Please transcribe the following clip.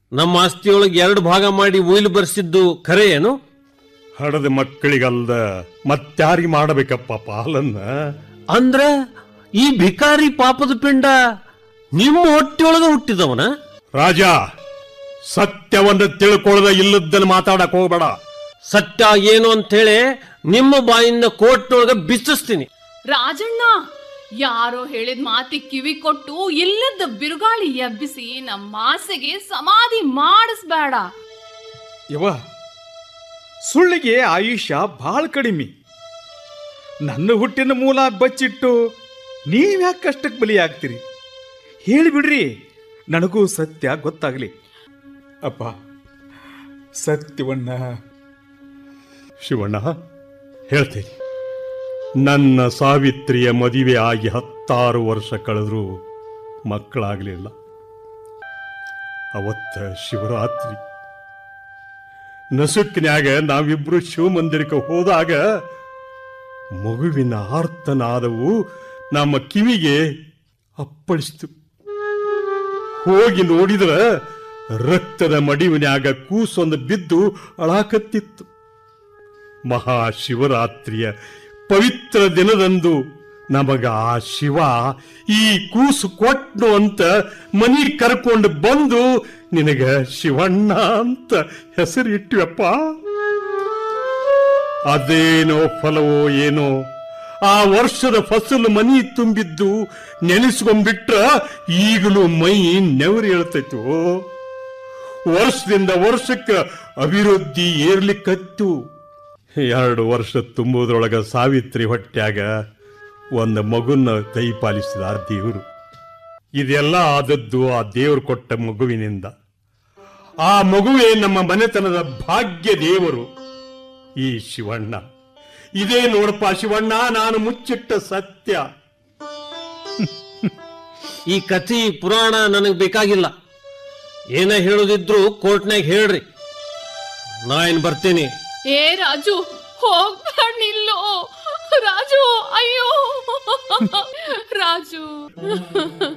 ನಮ್ಮ ಆಸ್ತಿಯೊಳಗೆ ಎರಡು ಭಾಗ ಮಾಡಿ ಉಯಿಲು ಬರ್ಸಿದ್ದು ಖರೆ ಏನು ಹಡದ ಮಕ್ಕಳಿಗಲ್ದ ಮತ್ಯಾರಿಗೆ ಮಾಡಬೇಕಪ್ಪ ಪಾಲನ್ನ ಅಂದ್ರ ಈ ಭಿಕಾರಿ ಪಾಪದ ಪಿಂಡ ನಿಮ್ಮ ಹೊಟ್ಟೆಯೊಳಗ ಹುಟ್ಟಿದವನ ರಾಜ ಸತ್ಯವನ್ನ ತಿಳ್ಕೊಳ್ಳದ ಇಲ್ಲದನ್ನ ಮಾತಾಡಕ್ ಹೋಗ್ಬೇಡ ಸತ್ಯ ಏನು ಅಂತೇಳಿ ನಿಮ್ಮ ಬಾಯಿಂದ ಕೋರ್ಟ್ನೊಳಗ ಬಿಚ್ಚಿಸ್ತೀನಿ ರಾಜಣ್ಣ ಯಾರೋ ಹೇಳಿದ ಮಾತಿ ಕಿವಿ ಕೊಟ್ಟು ಇಲ್ಲದ ಬಿರುಗಾಳಿ ಎಬ್ಬಿಸಿ ನಮ್ಮ ಆಸೆಗೆ ಸಮಾಧಿ ಮಾಡಿಸ್ಬೇಡ ಯವ್ವ ಸುಳ್ಳಿಗೆ ಆಯುಷ್ಯ ಭಾಳ ಕಡಿಮೆ ನನ್ನ ಹುಟ್ಟಿನ ಮೂಲ ಬಚ್ಚಿಟ್ಟು ನೀವ್ಯಾಕೆ ಕಷ್ಟಕ್ಕೆ ಬಲಿಯಾಗ್ತೀರಿ ಹೇಳಿಬಿಡ್ರಿ ನನಗೂ ಸತ್ಯ ಗೊತ್ತಾಗಲಿ ಅಪ್ಪ ಸತ್ಯವನ್ನ ಶಿವಣ್ಣ ಹೇಳ್ತೀನಿ ನನ್ನ ಸಾವಿತ್ರಿಯ ಮದುವೆ ಆಗಿ ಹತ್ತಾರು ವರ್ಷ ಕಳೆದ್ರೂ ಮಕ್ಕಳಾಗಲಿಲ್ಲ ಅವತ್ತ ಶಿವರಾತ್ರಿ ನಸುಕಿನ್ಯಾಗ ನಾವಿಬ್ರು ಶಿವಮಂದಿರಕ್ಕೆ ಹೋದಾಗ ಮಗುವಿನ ಆರ್ತನಾದವು ನಮ್ಮ ಕಿವಿಗೆ ಅಪ್ಪಳಿಸ್ತು ಹೋಗಿ ನೋಡಿದ್ರ ರಕ್ತದ ಮಡಿವಿನ್ಯಾಗ ಕೂಸೊಂದು ಬಿದ್ದು ಅಳಾಕತ್ತಿತ್ತು ಮಹಾಶಿವರಾತ್ರಿಯ ಪವಿತ್ರ ದಿನದಂದು ನಮಗ ಆ ಶಿವ ಈ ಕೂಸು ಕೊಟ್ನು ಅಂತ ಮನಿ ಕರ್ಕೊಂಡು ಬಂದು ನಿನಗ ಶಿವಣ್ಣ ಅಂತ ಹೆಸರಿಟ್ಟಿವಪ್ಪ ಅದೇನೋ ಫಲವೋ ಏನೋ ಆ ವರ್ಷದ ಫಸಲು ಮನಿ ತುಂಬಿದ್ದು ನೆನೆಸ್ಕೊಂಡ್ಬಿಟ್ರ ಈಗಲೂ ಮೈ ನೆವರಿ ಹೇಳ್ತೈತು ವರ್ಷದಿಂದ ವರ್ಷಕ್ಕೆ ಅಭಿವೃದ್ಧಿ ಏರ್ಲಿಕ್ಕತ್ತು ಎರಡು ವರ್ಷ ತುಂಬುವುದ್ರೊಳಗ ಸಾವಿತ್ರಿ ಹೊಟ್ಯಾಗ ಒಂದು ಮಗುನ ದಯಪಾಲಿಸಿದ ಆ ದೇವರು ಇದೆಲ್ಲ ಆದದ್ದು ಆ ದೇವರು ಕೊಟ್ಟ ಮಗುವಿನಿಂದ ಆ ಮಗುವೇ ನಮ್ಮ ಮನೆತನದ ಭಾಗ್ಯ ದೇವರು ಈ ಶಿವಣ್ಣ ಇದೇ ನೋಡಪ್ಪ ಶಿವಣ್ಣ ನಾನು ಮುಚ್ಚಿಟ್ಟ ಸತ್ಯ ಈ ಕಥಿ ಪುರಾಣ ನನಗೆ ಬೇಕಾಗಿಲ್ಲ ಏನ ಹೇಳೋದಿದ್ರು ಕೋರ್ಟ್ನಾಗ ಹೇಳ್ರಿ ನಾ ಏನ್ ಬರ್ತೀನಿ ಏ ರಾಜು ಹೋಗ್ಬೇಡ ನಿಲ್ಲು ರಾಜು ಅಯ್ಯೋ ರಾಜು